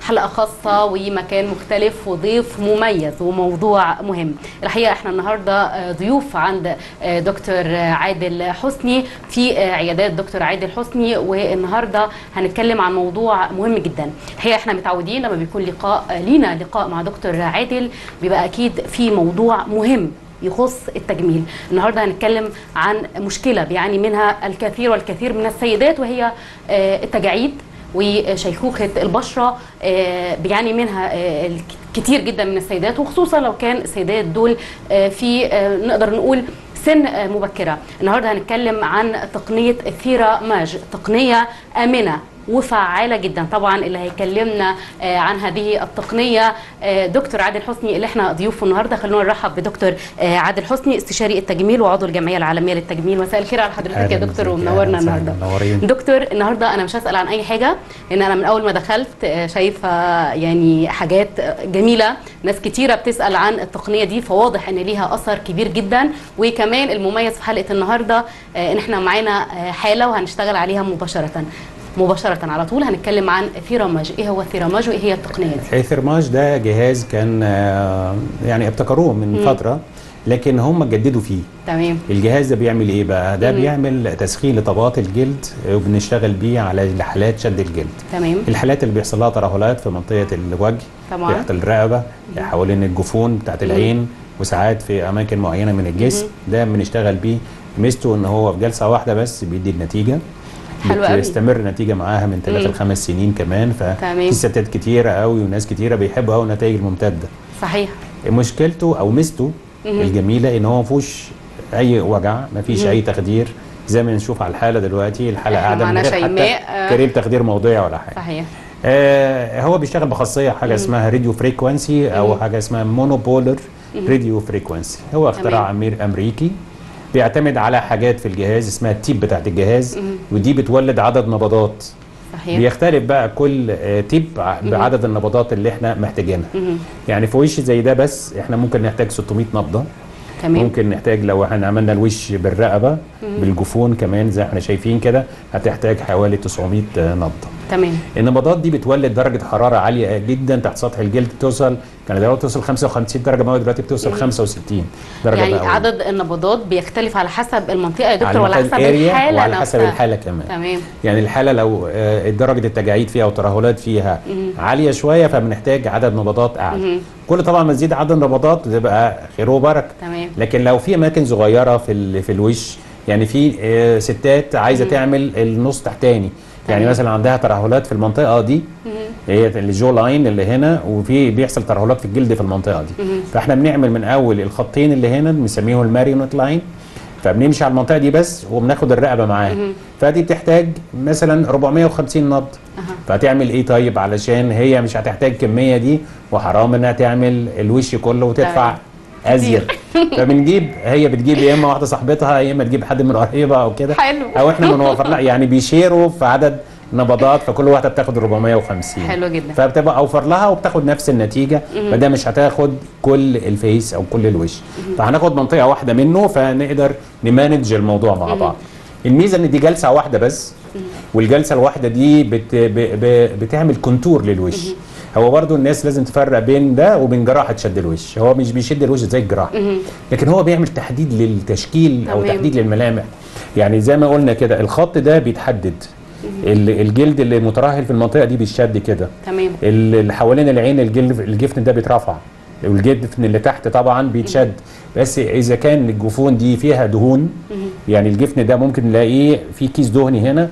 حلقه خاصه ومكان مختلف وضيف مميز وموضوع مهم الحقيقه احنا النهارده ضيوف عند دكتور عادل حسني في عيادات دكتور عادل حسني والنهارده هنتكلم عن موضوع مهم جدا الحقيقه احنا متعودين لما بيكون لقاء لينا لقاء مع دكتور عادل بيبقى اكيد في موضوع مهم يخص التجميل النهارده هنتكلم عن مشكله بيعاني منها الكثير والكثير من السيدات وهي التجاعيد وشيخوخه البشره بيعاني منها كتير جدا من السيدات وخصوصا لو كان السيدات دول في نقدر نقول سن مبكره النهارده هنتكلم عن تقنيه الثيرا ماج تقنيه امنه وفعاله جدا طبعا اللي هيكلمنا عن هذه التقنيه دكتور عادل حسني اللي احنا ضيوفه النهارده خلونا نرحب بدكتور عادل حسني استشاري التجميل وعضو الجمعيه العالميه للتجميل مساء الخير على حضرتك يا دكتور ومنورنا النهارده دكتور النهارده انا مش هسال عن اي حاجه لان انا من اول ما دخلت شايفه يعني حاجات جميله ناس كتيره بتسال عن التقنيه دي فواضح ان ليها اثر كبير جدا وكمان المميز في حلقه النهارده ان احنا معانا حاله وهنشتغل عليها مباشره مباشرة على طول هنتكلم عن ثيراماج ايه هو الثيراماج وايه هي التقنية دي الثيراماج ده جهاز كان يعني ابتكروه من مم. فترة لكن هم جددوا فيه تمام الجهاز ده بيعمل ايه بقى ده مم. بيعمل تسخين لطبقات الجلد وبنشتغل بيه على حالات شد الجلد تمام الحالات اللي بيحصل لها ترهلات في منطقه الوجه طبعا تحت الرقبه مم. حوالين الجفون بتاعت العين مم. وساعات في اماكن معينه من الجسم مم. ده بنشتغل بيه ميزته ان هو في جلسه واحده بس بيدي النتيجه حلو قوي بتستمر نتيجه معاها من 3 ل 5 سنين كمان ففي ستات كتيره قوي وناس كتيره بيحبوا قوي النتائج الممتده صحيح مشكلته او ميزته الجميله ان هو ما فيهوش اي وجع ما فيش اي تخدير زي ما نشوف على الحاله دلوقتي الحاله قاعده من غير حتى كريم تخدير موضعي ولا حاجه صحيح آه هو بيشتغل بخاصيه حاجه مم. اسمها راديو فريكوانسي او حاجه اسمها مونوبولر راديو فريكوانسي هو اختراع امير امريكي بيعتمد على حاجات في الجهاز اسمها التيب بتاعت الجهاز مم. ودي بتولد عدد نبضات صحيح. بيختلف بقى كل تيب بعدد النبضات اللي احنا محتاجينها يعني في وش زي ده بس احنا ممكن نحتاج 600 نبضه تمام. ممكن نحتاج لو احنا عملنا الوش بالرقبه مم. بالجفون كمان زي احنا شايفين كده هتحتاج حوالي 900 نبضه تمام النبضات دي بتولد درجه حراره عاليه جدا تحت سطح الجلد توصل كان دلوقتي توصل 55 درجه مئويه دلوقتي بتوصل 65 درجه يعني مئوية. عدد النبضات بيختلف على حسب المنطقه يا دكتور ولا حسب الحاله وعلى حسب الحاله كمان تمام يعني الحاله لو درجه التجاعيد فيها وترهلات فيها مم. عاليه شويه فبنحتاج عدد نبضات اعلى كل طبعا ما تزيد عدد النبضات تبقى خير وبركه تمام لكن لو في اماكن صغيره في في الوش يعني في ستات عايزه مم. تعمل النص تحتاني يعني مثلا عندها ترهلات في المنطقه دي هي الجو لاين اللي هنا وفي بيحصل ترهلات في الجلد في المنطقه دي فاحنا بنعمل من اول الخطين اللي هنا بنسميهم الماريونت لاين فبنمشي على المنطقه دي بس وبناخد الرقبه معاها فدي بتحتاج مثلا 450 نبض فهتعمل ايه طيب علشان هي مش هتحتاج الكميه دي وحرام انها تعمل الوش كله وتدفع ازيد فبنجيب هي بتجيب يا اما واحده صاحبتها يا اما تجيب حد من قريبها او كده حلو او احنا بنوفر لها يعني بيشيروا في عدد نبضات فكل واحده بتاخد 450 حلو جدا فبتبقى اوفر لها وبتاخد نفس النتيجه فده مش هتاخد كل الفيس او كل الوش فهناخد منطقه واحده منه فنقدر نمانج الموضوع مع بعض الميزه ان دي جلسه واحده بس والجلسه الواحده دي بت بتعمل كونتور للوش هو برضو الناس لازم تفرق بين ده وبين جراحه شد الوش هو مش بيشد الوش زي الجراحه لكن هو بيعمل تحديد للتشكيل او تحديد للملامح يعني زي ما قلنا كده الخط ده بيتحدد الجلد اللي مترهل في المنطقه دي بيشد كده تمام اللي حوالين العين الجلد الجفن ده بيترفع والجفن اللي تحت طبعا بيتشد بس اذا كان الجفون دي فيها دهون يعني الجفن ده ممكن نلاقيه في كيس دهني هنا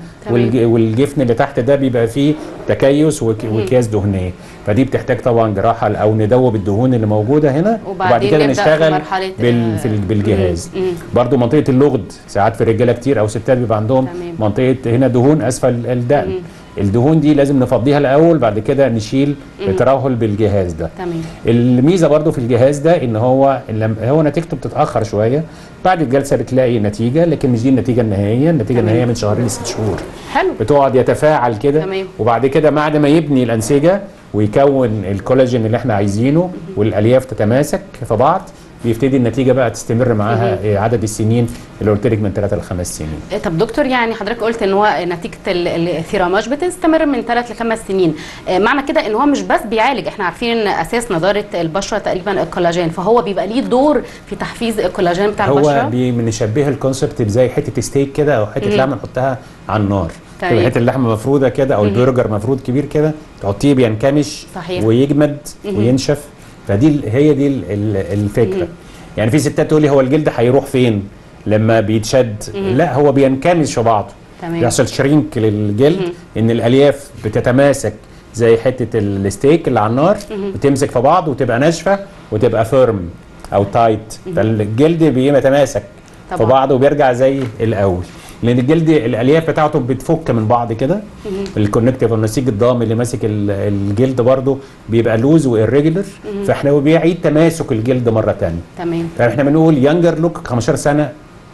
والجفن اللي تحت ده بيبقى فيه تكيس واكياس دهنيه فدي بتحتاج طبعا جراحه او ندوب الدهون اللي موجوده هنا وبعد كده نشتغل بال بالجهاز برضو منطقه اللغد ساعات في الرجاله كتير او ستات بيبقى عندهم تمام. منطقه هنا دهون اسفل الدقن الدهون دي لازم نفضيها الاول بعد كده نشيل الترهل بالجهاز ده تمام الميزه برضو في الجهاز ده ان هو هو نتيجته بتتاخر شويه بعد الجلسه بتلاقي نتيجه لكن مش دي النتيجه النهائيه النتيجه النهائيه من شهرين لست شهور حلو بتقعد يتفاعل كده تمام. وبعد كده بعد ما يبني الانسجه ويكون الكولاجين اللي احنا عايزينه والالياف تتماسك في بعض بيبتدي النتيجه بقى تستمر معاها آه، عدد السنين اللي قلت لك من 3 ل 5 سنين آه، طب دكتور يعني حضرتك قلت ان هو نتيجه ال- ال- الثيراماج بتستمر من 3 ل 5 سنين آه، معنى كده ان هو مش بس بيعالج احنا عارفين ان اساس نضاره البشره تقريبا الكولاجين فهو بيبقى ليه دور في تحفيز الكولاجين بتاع هو البشره بي- بنشبه الكونسبت زي حته ستيك كده او حته مم. لحمه نحطها على النار تمام. تبقى حته اللحمه مفروده كده او مم. البرجر مفرود كبير كده تحطيه بينكمش صحيح. ويجمد مم. وينشف فدي ال- هي دي ال- ال- الفكره مم. يعني في ستات تقول لي هو الجلد هيروح فين لما بيتشد مم. لا هو بينكمش في بعضه تمام يحصل شرينك للجلد مم. ان الالياف بتتماسك زي حته الستيك اللي على النار مم. بتمسك في بعض وتبقى ناشفه وتبقى فيرم او تايت فالجلد بيتماسك في طبعا. بعض وبيرجع زي الاول لان الجلد الالياف بتاعته بتفك من بعض كده مم. الكونكتيف النسيج الضامي اللي ماسك ال- الجلد برضه بيبقى لوز وإيريجولر فاحنا هو بيعيد تماسك الجلد مره ثانيه تمام فاحنا بنقول يانجر لوك 15 سنه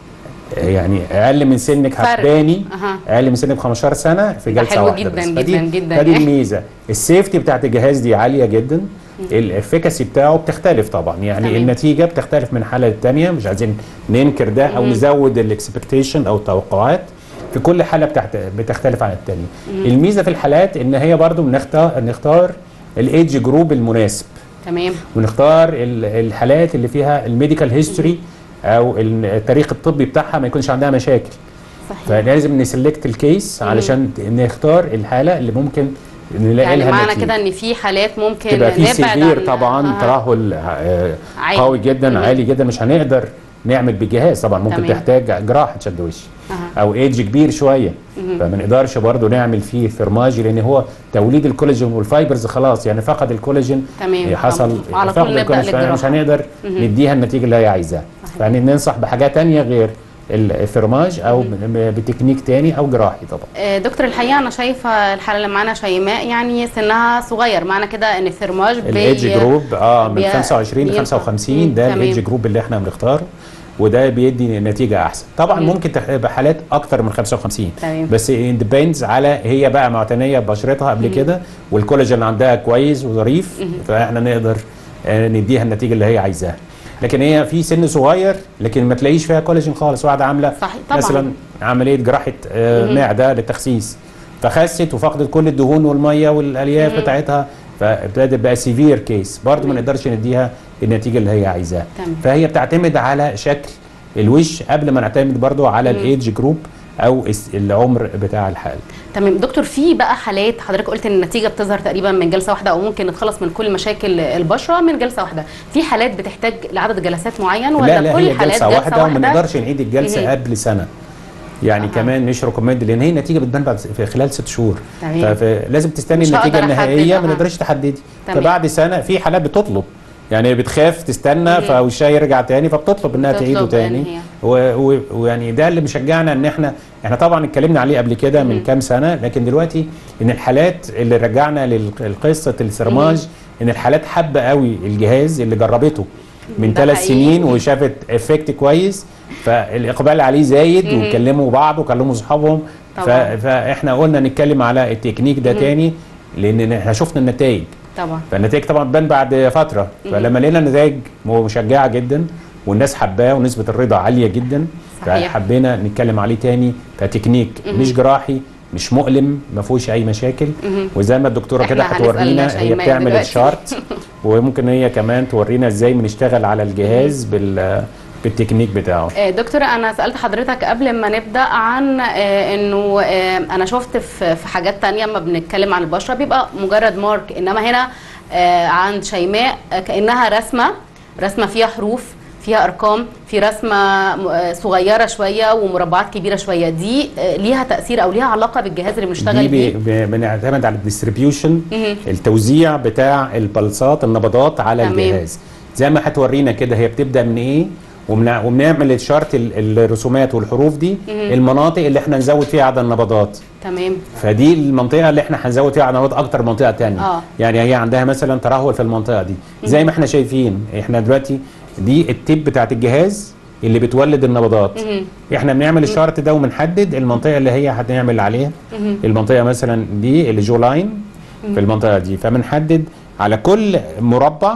يعني اقل من سنك فرق. هتباني اها اقل من سنك ب 15 سنه في ده جلسه حلو واحده جدا بس جدا فدي جدا. فدي الميزه السيفتي بتاعت الجهاز دي عاليه جدا الافكاسي بتاعه بتختلف طبعا يعني تمام. النتيجه بتختلف من حاله للتانيه مش عايزين ننكر ده او مم. نزود الاكسبكتيشن او التوقعات في كل حاله بتحت... بتختلف عن التانيه الميزه في الحالات ان هي برضو بنختار نختار الايدج جروب المناسب تمام ونختار ال- الحالات اللي فيها الميديكال هيستوري او ال- التاريخ الطبي بتاعها ما يكونش عندها مشاكل صحيح فلازم نسلكت الكيس علشان ت- نختار الحاله اللي ممكن نلاقي يعني لها معنى نتيجة. كده ان في حالات ممكن تبقى في نبعد سيفير عن طبعا آه. ترهل آه، عالي. قوي جدا مم. عالي جدا مش هنقدر نعمل بالجهاز طبعا ممكن تمام. تحتاج جراحه شد وش أها. او ايدج كبير شويه فما نقدرش برضه نعمل فيه ثرماج لان هو توليد الكولاجين والفايبرز خلاص يعني فقد الكولاجين تمام. حصل طب على فقد طول نبدأ الكولاجين فإحنا مش للجراحة. هنقدر نديها النتيجه اللي هي عايزاها يعني ننصح بحاجه تانية غير الثرماج او ب- بتكنيك تاني او جراحي طبعا آه، دكتور الحقيقه انا شايفه الحاله اللي معانا شيماء يعني سنها صغير معنى كده ان الثرماج بي- الايدج جروب اه من بي- 25 ل بينفع. 55 مم، ده تمام. الايدج جروب اللي احنا بنختاره وده بيدي نتيجه احسن طبعا مم. ممكن تبقى حالات اكتر من 55 تمام. بس ديبيندز على هي بقى معتنيه ببشرتها قبل كده والكولاجين عندها كويس وظريف فاحنا نقدر آه، نديها النتيجه اللي هي عايزاها لكن هي في سن صغير لكن ما تلاقيش فيها كولاجين خالص واحده عامله صحيح، طبعاً. مثلا عمليه جراحه آه، معده للتخسيس فخست وفقدت كل الدهون والميه والالياف بتاعتها فابتدت بقى سيفير كيس برضه ما نقدرش نديها النتيجه اللي هي عايزاها تمام. فهي بتعتمد على شكل الوش قبل ما نعتمد برضه على الايدج جروب او الس- العمر بتاع الحاله تمام دكتور في بقى حالات حضرتك قلت ان النتيجه بتظهر تقريبا من جلسه واحده او ممكن نتخلص من كل مشاكل البشره من جلسه واحده في حالات بتحتاج لعدد جلسات معين ولا لا لا كل هي حالات جلسه واحده وما نقدرش نعيد الجلسه مهم. قبل سنه يعني أها. كمان مش ريكومند لان هي النتيجه بتبان بعد في خلال ست شهور تمام. فلازم تستني مش النتيجه هقدر أحدد، النهائيه أها. ما نقدرش تحددي تمام. فبعد سنه في حالات بتطلب يعني بتخاف تستنى فوشها يرجع تاني فبتطلب انها بتطلب تعيده إن تاني هي- و- و- ويعني ده اللي مشجعنا ان احنا احنا طبعا اتكلمنا عليه قبل كده من كام سنه لكن دلوقتي ان الحالات اللي رجعنا للقصه السرماج ان الحالات حابه قوي الجهاز اللي جربته من ده ثلاث حقيقي. سنين وشافت افكت كويس فالاقبال عليه زايد مم. وكلموا بعض وكلموا اصحابهم ف- طبعاً. فاحنا قلنا نتكلم على التكنيك ده تاني لان احنا شفنا النتائج طبعا فالنتائج طبعا بان بعد فتره فلما لقينا النتائج مشجعه جدا والناس حباه ونسبه الرضا عاليه جدا صحيح. فحبينا نتكلم عليه تاني كتكنيك مش جراحي مش مؤلم ما فيهوش اي مشاكل وزي ما الدكتوره إحنا كده هنسأل هتورينا هي شيماء بتعمل دلوقتي. الشارت وممكن هي كمان تورينا ازاي بنشتغل على الجهاز بال بالتكنيك بتاعه آه، دكتور انا سالت حضرتك قبل ما نبدا عن آه، انه آه، انا شفت في في حاجات تانية لما بنتكلم عن البشره بيبقى مجرد مارك انما هنا آه، عند شيماء آه، كانها رسمه رسمه فيها حروف فيها ارقام في رسمه م- آه، صغيره شويه ومربعات كبيره شويه دي آه، ليها تاثير او ليها علاقه بالجهاز اللي بنشتغل دي بيه بي- بي- بنعتمد على الديستريبيوشن مهم. التوزيع بتاع البلصات النبضات على تمام. الجهاز زي ما هتورينا كده هي بتبدا من ايه ومن- وبنعمل الشارت ال- الرسومات والحروف دي المناطق اللي احنا نزود فيها عدد النبضات تمام فدي المنطقه اللي احنا هنزود فيها عدد النبضات اكتر منطقه تانية آه. يعني هي عندها مثلا ترهل في المنطقه دي زي ما احنا شايفين احنا دلوقتي دي التيب بتاعت الجهاز اللي بتولد النبضات مهم. احنا بنعمل الشارت ده وبنحدد المنطقه اللي هي هنعمل عليها مهم. المنطقه مثلا دي اللي جو لاين في المنطقه دي فبنحدد على كل مربع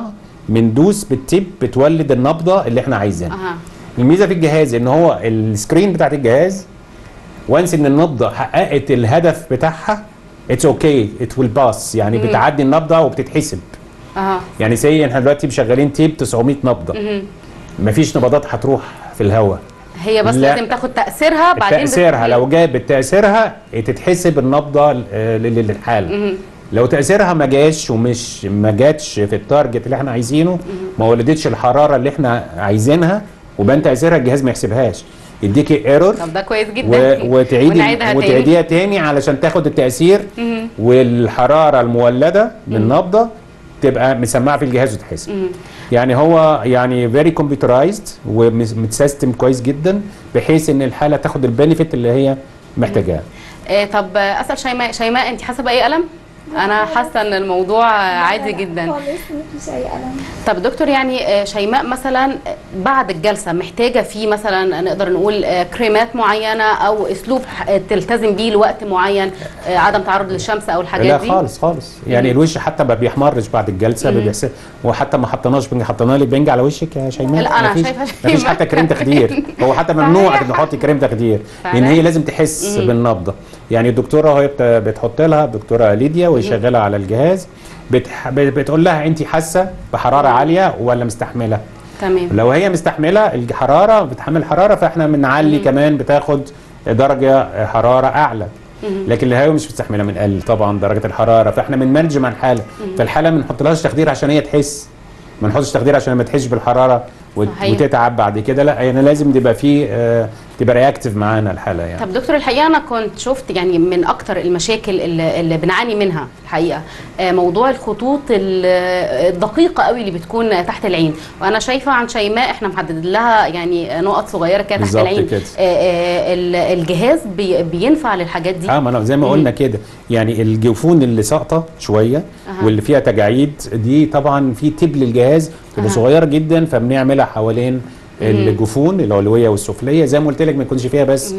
بندوس بالتيب بتولد النبضه اللي احنا عايزينها اها الميزه في الجهاز ان هو السكرين بتاعت الجهاز وانس ان النبضه حققت الهدف بتاعها اتس اوكي ات ويل باس يعني بتعدي النبضه وبتتحسب اها يعني سي احنا دلوقتي مشغلين تيب 900 نبضه مهم. مفيش نبضات هتروح في الهواء هي بس لا. لازم تاخد تاثيرها بعدين تاثيرها بت- لو جابت تاثيرها تتحسب النبضه آه، لل- للحاله مهم. لو تاثيرها ما جاش ومش ما جاتش في التارجت اللي احنا عايزينه ما ولدتش الحراره اللي احنا عايزينها وبان تاثيرها الجهاز ما يحسبهاش يديكي ايرور طب ده كويس و... جدا وتعيدي ونعيدها تاني. وتعيديها تاني علشان تاخد التاثير مهم. والحراره المولده من النبضه تبقى مسمعه في الجهاز وتحسب مهم. يعني هو يعني فيري كمبيوترايزد ومتسيستم كويس جدا بحيث ان الحاله تاخد البنفيت اللي هي محتاجاه آه، طب آه، اسال شيماء شيماء انت حاسه باي الم انا حاسه ان الموضوع آه، عادي جدا خالص مفيش اي الم طب دكتور يعني آه، شيماء مثلا آه، بعد الجلسه محتاجه في مثلا نقدر نقول آه، كريمات معينه او اسلوب ح- آه، تلتزم بيه لوقت معين آه، عدم تعرض للشمس او الحاجات لا دي خالص خالص يعني الوش حتى ما بيحمرش بعد الجلسه مم. بيحس وحتى ما حطيناش بنج حطينا لك بنج على وشك يا شيماء لا، أنا مفيش- شايفة مفيش شيماء. حتى كريم تخدير هو حتى ممنوع صحيح. انك نحط كريم تخدير لان فعلا. هي لازم تحس بالنبضه يعني الدكتوره وهي بت- بتحط لها الدكتوره ليديا وهي شغاله على الجهاز بتح... بتقول لها انت حاسه بحراره عاليه ولا مستحمله تمام لو هي مستحمله الحراره بتحمل حراره فاحنا بنعلي كمان بتاخد درجه حراره اعلى لكن اللي هي مش مستحمله بنقلل طبعا درجه الحراره فاحنا بنمانج مع الحاله فالحاله ما بنحطلهاش تخدير عشان هي تحس ما نحطش تخدير عشان ما تحسش بالحراره وت- صحيح. وتتعب بعد كده لا يعني لازم تبقى في آه، تبقى رياكتيف معانا الحاله يعني طب دكتور الحقيقه انا كنت شفت يعني من اكتر المشاكل اللي, اللي بنعاني منها الحقيقه آه، موضوع الخطوط ال- الدقيقه قوي اللي بتكون تحت العين وانا شايفه عن شيماء احنا محدد لها يعني نقط صغيره كده تحت بالظبط العين كده. آه، آه، ال- الجهاز بي بينفع للحاجات دي اه ما أنا زي ما قلنا كده يعني الجفون اللي ساقطه شويه أها. واللي فيها تجاعيد دي طبعا في تب للجهاز تبقى أها. صغيره جدا فبنعملها حوالين الجفون العلويه والسفليه زي ما قلت لك ما يكونش فيها بس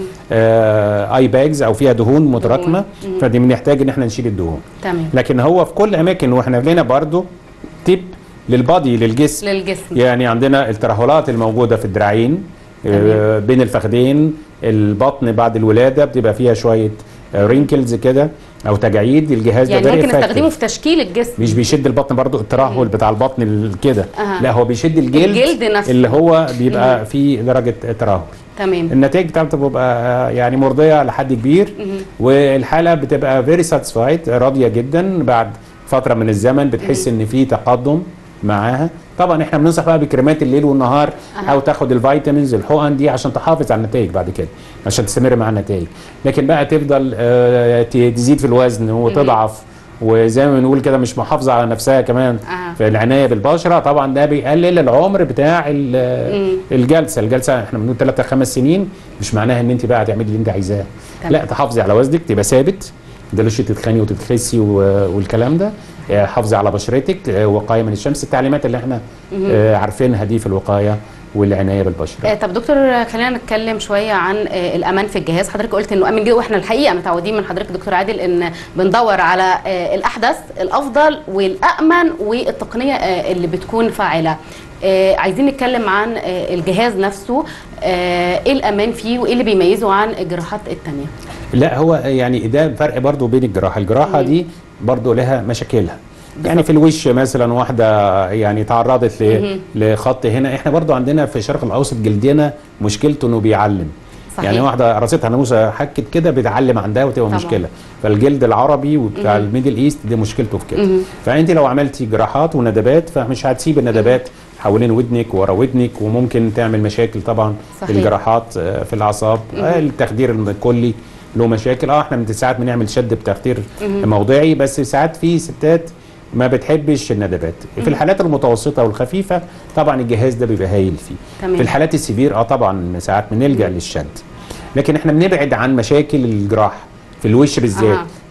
آه اي باجز او فيها دهون متراكمه فدي بنحتاج ان احنا نشيل الدهون تمام لكن هو في كل اماكن واحنا لنا برضو تب للبادي للجسم للجسم يعني عندنا الترهلات الموجوده في الدراعين آه، بين الفخذين البطن بعد الولاده بتبقى فيها شويه رينكلز كده او تجاعيد الجهاز يعني ده very ممكن effective. نستخدمه في تشكيل الجسم مش بيشد البطن برضو الترهل بتاع البطن ال- كده أها. لا هو بيشد الجلد, الجلد نفسه. اللي هو بيبقى فيه درجه ترهل تمام النتائج بتاعته بتبقى يعني مرضيه لحد كبير والحاله بتبقى فيري ساتسفايد راضيه جدا بعد فتره من الزمن بتحس ان في تقدم معاها طبعا احنا بننصح بقى بكريمات الليل والنهار أها. او تاخد الفيتامينز الحقن دي عشان تحافظ على النتائج بعد كده عشان تستمر مع النتائج لكن بقى تفضل آه، ت- تزيد في الوزن وتضعف وزي ما بنقول كده مش محافظه على نفسها كمان أها. في العنايه بالبشره طبعا ده بيقلل العمر بتاع ال- الجلسه الجلسه احنا بنقول 3 خمس سنين مش معناها ان انت بقى هتعملي اللي انت عايزاه تمام. لا تحافظي على وزنك تبقى ثابت بلاش تتخني وتتخسي و- والكلام ده آه، حافظي على بشرتك آه، وقايه من الشمس التعليمات اللي احنا آه، عارفينها دي في الوقايه والعنايه بالبشره آه، طب دكتور آه، خلينا نتكلم شويه عن آه، الامان في الجهاز حضرتك قلت انه امن جدا واحنا الحقيقه متعودين من حضرتك دكتور عادل ان بندور على آه، الاحدث الافضل والامن والتقنيه آه، اللي بتكون فاعله آه، عايزين نتكلم عن آه، الجهاز نفسه آه، ايه الامان فيه وايه اللي بيميزه عن الجراحات التانية لا هو يعني ده فرق برضو بين الجراحه الجراحه دي برضو لها مشاكلها يعني في الوش مثلا واحده يعني تعرضت ل- لخط هنا احنا برضو عندنا في الشرق الاوسط جلدنا مشكلته انه بيعلم صحيح. يعني واحده راستها ناموسه حكت كده بتعلم عندها وتبقى طبعا. مشكله فالجلد العربي وبتاع الميدل ايست دي مشكلته في كده فانت لو عملتي جراحات وندبات فمش هتسيب الندبات حوالين ودنك ورا ودنك وممكن تعمل مشاكل طبعا صحيح. الجراحات آه، في الاعصاب آه، التخدير الكلي له مشاكل اه احنا من ساعات بنعمل شد بتخدير موضعي بس ساعات في ستات ما بتحبش الندبات في الحالات المتوسطه والخفيفه طبعا الجهاز ده بيبقى هايل فيه تمام. في الحالات السيفير اه طبعا ساعات بنلجا للشد لكن احنا بنبعد عن مشاكل الجراح في الوش بالذات أها.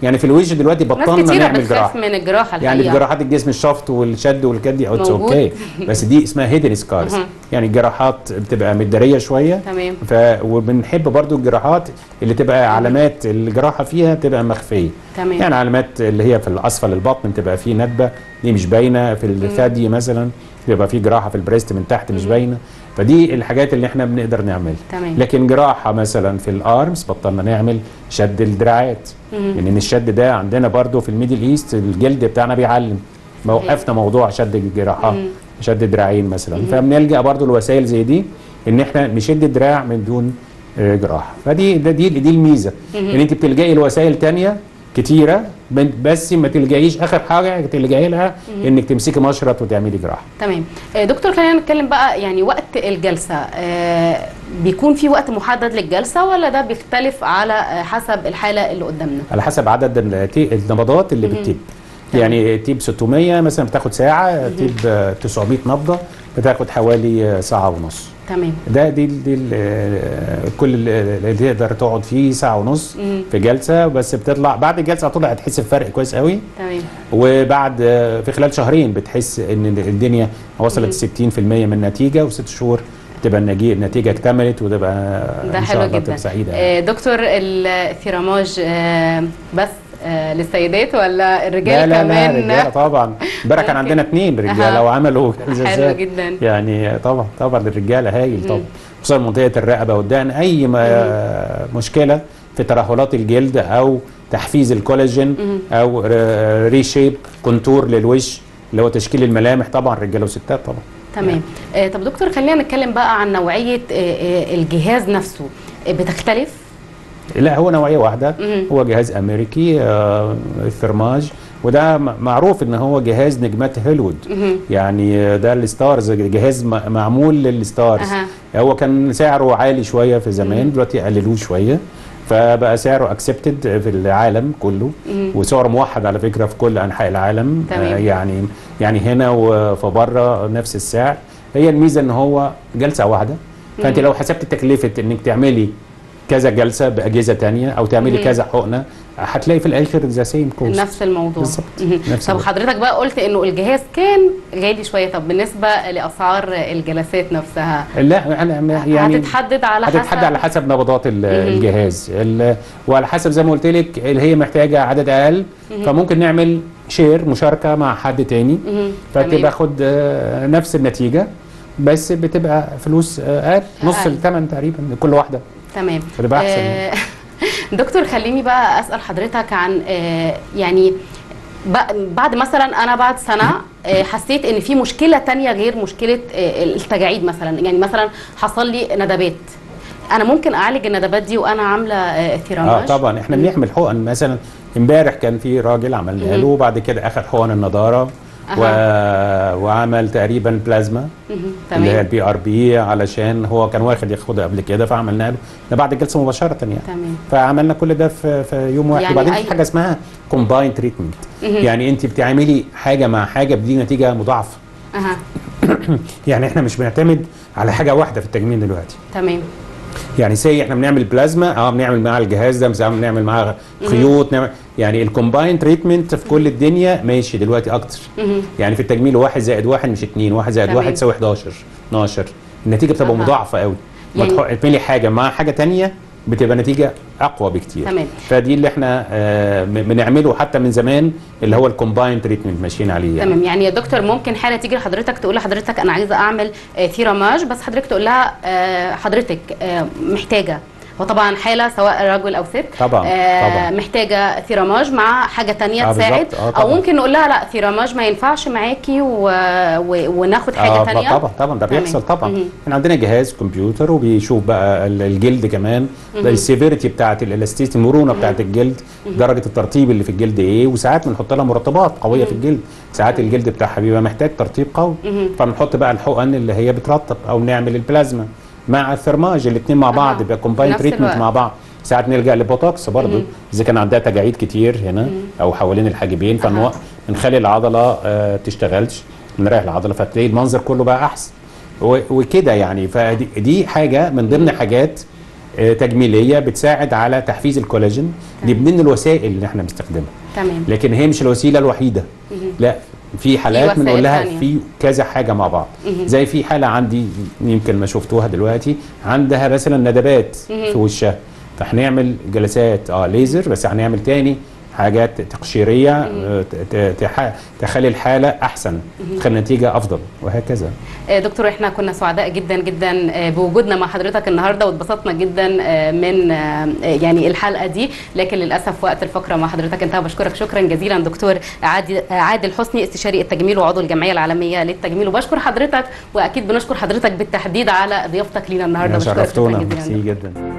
يعني في الوجه دلوقتي ناس بطلنا كتيرة نعمل بتخاف جراحه من الجراحه يعني في الحقيقه جراحات الجسم الشفط والشد والكد دي اتس موجود. اوكي بس دي اسمها هيدن سكارز مهم. يعني الجراحات بتبقى متداريه شويه تمام ف وبنحب برضو الجراحات اللي تبقى علامات الجراحه فيها تبقى مخفيه تمام يعني علامات اللي هي في الاسفل البطن تبقى فيه ندبه دي مش باينه في الثدي مثلا يبقى في جراحه في البريست من تحت مش باينه فدي الحاجات اللي احنا بنقدر نعملها تمام لكن جراحه مثلا في الارمز بطلنا نعمل شد الدراعات مهم. لان الشد ده عندنا برضو في الميدل ايست الجلد بتاعنا بيعلم ما صحيح. وقفنا موضوع شد الجراحات مم. شد دراعين مثلا فبنلجا برضو لوسائل زي دي ان احنا نشد الدراع من دون آه، جراحه فدي ده دي دي الميزه ان انت بتلجئي لوسائل تانية كتيره بن- بس ما تلجئيش اخر حاجه تلجئي لها انك تمسكي مشرط وتعملي جراحه تمام آه، دكتور خلينا نتكلم بقى يعني وقت الجلسه آه، بيكون في وقت محدد للجلسه ولا ده بيختلف على آه، حسب الحاله اللي قدامنا على حسب عدد التي- النبضات اللي مهم. بتتب تمام. يعني تيب 600 مثلا بتاخد ساعه تيب آه، 900 نبضه بتاخد حوالي آه، ساعه ونص تمام ده دي دي ال- آه، كل ال- اللي تقدر تقعد فيه ساعه ونص مم. في في جلسه بس بتطلع بعد الجلسه على طول هتحس بفرق كويس قوي تمام وبعد آه، في خلال شهرين بتحس ان الدنيا وصلت 60% من النتيجه وست شهور تبقى النجي- النتيجه اكتملت وتبقى ده ان حلو شاء الله جدا تبقى سعيده آه، دكتور الثيراماج آه، بس آه، للسيدات ولا الرجال لا لا لا كمان رجاله طبعا امبارح كان ممكن. عندنا اثنين رجاله أها. وعملوا حلو جلسات جدا يعني طبعا طبعا الرجاله هايل مم. طبعا خصوصا منطقه الرقبه والدقن اي ما مشكله في ترهلات الجلد او تحفيز الكولاجين مم. او ريشيب كونتور للوش اللي هو تشكيل الملامح طبعا رجاله وستات طبعا تمام آه، طب دكتور خلينا نتكلم بقى عن نوعيه آه، آه، الجهاز نفسه آه، بتختلف لا هو نوعيه واحده مم. هو جهاز امريكي آه، الثرماج وده م- معروف ان هو جهاز نجمات هوليوود مهم. يعني ده الستارز جهاز م- معمول للستارز أها. هو كان سعره عالي شويه في زمان دلوقتي قللوه شويه فبقى سعره اكسبتد في العالم كله مم. وسعره موحد على فكره في كل انحاء العالم تمام. آه يعني يعني هنا وفي بره نفس السعر هي الميزه ان هو جلسه واحده فانت مم. لو حسبت تكلفه انك تعملي كذا جلسه باجهزه تانية او تعملي مم. كذا حقنه هتلاقي في الاخر ذا سيم كوست نفس الموضوع بالظبط. مهم. نفس طب الوقت. حضرتك بقى قلت انه الجهاز كان غالي شويه طب بالنسبه لاسعار الجلسات نفسها لا انا يعني هتتحدد على حسب هتتحدد على حسب نبضات ال- مهم. الجهاز ال- وعلى حسب زي ما قلت لك اللي هي محتاجه عدد اقل مهم. فممكن نعمل شير مشاركه مع حد تاني مهم. فتبقى تمام. خد آه، نفس النتيجه بس بتبقى فلوس آه، اقل نص أقل. الثمن تقريبا لكل واحده تمام فتبقى احسن آه، دكتور خليني بقى اسال حضرتك عن آه، يعني ب- بعد مثلا انا بعد سنه آه، حسيت ان في مشكله تانية غير مشكله آه، التجاعيد مثلا يعني مثلا حصل لي ندبات انا ممكن اعالج الندبات دي وانا عامله آه، اه ثيراماج طبعا احنا بنعمل حقن مثلا امبارح كان في راجل عملنا له وبعد كده اخذ حقن النضاره و... وعمل تقريبا بلازما مهم. اللي هي تمام البي ار بي علشان هو كان واخد ياخدها قبل كده فعملنا له ده بعد الجلسه مباشره يعني تمام فعملنا كل ده في, في يوم واحد يعني وبعدين أي- في حاجه اسمها كومباين تريتمنت مهم. يعني انت بتعملي حاجه مع حاجه بدي نتيجه مضاعفه اها يعني احنا مش بنعتمد على حاجه واحده في التجميل دلوقتي تمام يعني سي احنا بنعمل بلازما اه بنعمل معاها الجهاز ده مثلا بنعمل معاها خيوط نعمل يعني الكومباين تريتمنت في كل الدنيا ماشي دلوقتي اكتر مهم. يعني في التجميل واحد زائد واحد مش اتنين واحد زائد تمام. واحد تساوي 11 12 النتيجه بتبقى أها. مضاعفه قوي ما يعني- تحط- تعملي حاجه مع حاجه تانية بتبقى نتيجه اقوى بكتير تمام. فدي اللي احنا آه م- بنعمله حتى من زمان اللي هو الكومباين تريتمنت ماشيين عليه يعني. تمام يعني يا دكتور ممكن حاله تيجي لحضرتك تقول لحضرتك انا عايزه اعمل آه، ثيراماج بس حضرتك تقول لها آه، حضرتك آه، محتاجه هو طبعا حاله سواء رجل او ست طبعاً، آه، طبعاً. محتاجه ثيراماج مع حاجه تانية آه، تساعد بالظبط، آه، او طبعاً. ممكن نقول لها لا ثيراماج ما ينفعش معاكي و... و... وناخد حاجه آه تانية طبعا طبعا ده تمام. بيحصل طبعا مهم. احنا عندنا جهاز كمبيوتر وبيشوف بقى ال- الجلد كمان ده السيفيريتي بتاعت الالاستيتي المرونه بتاعت الجلد درجه الترطيب اللي في الجلد ايه وساعات بنحط لها مرطبات قويه في الجلد ساعات الجلد بتاعها بيبقى محتاج ترطيب قوي مهم. فبنحط بقى الحقن اللي هي بترطب او نعمل البلازما مع الثرماج الاثنين مع بعض أها. يبقى كومباين نفس تريتمنت الوقت. مع بعض ساعات نلجا للبوتوكس برضه اذا كان عندها تجاعيد كتير هنا او حوالين الحاجبين أها. فنخلي العضله آه تشتغلش نريح العضله فتلاقي المنظر كله بقى احسن و- وكده يعني فدي دي حاجه من ضمن حاجات آه، تجميليه بتساعد على تحفيز الكولاجين دي من الوسائل اللي احنا بنستخدمها تمام لكن هي مش الوسيله الوحيده لا في حالات وسائل بنقول لها تانية. في كذا حاجه مع بعض مهم. زي في حاله عندي يمكن ما شفتوها دلوقتي عندها مثلا ندبات مهم. في وشها فهنعمل جلسات اه ليزر بس هنعمل تاني حاجات تقشيريه آه، ت- ت- تح- تخلي الحاله احسن تخلي النتيجه افضل وهكذا آه، دكتور احنا كنا سعداء جدا جدا آه، بوجودنا مع حضرتك النهارده واتبسطنا جدا آه، من آه، يعني الحلقه دي لكن للاسف وقت الفقره مع حضرتك انتهى بشكرك شكرا جزيلا دكتور عادل آه، عادل حسني استشاري التجميل وعضو الجمعيه العالميه للتجميل وبشكر حضرتك واكيد بنشكر حضرتك بالتحديد على ضيافتك لينا النهارده بشكرك شكرا شرفتونا جزيلا ميرسي جدا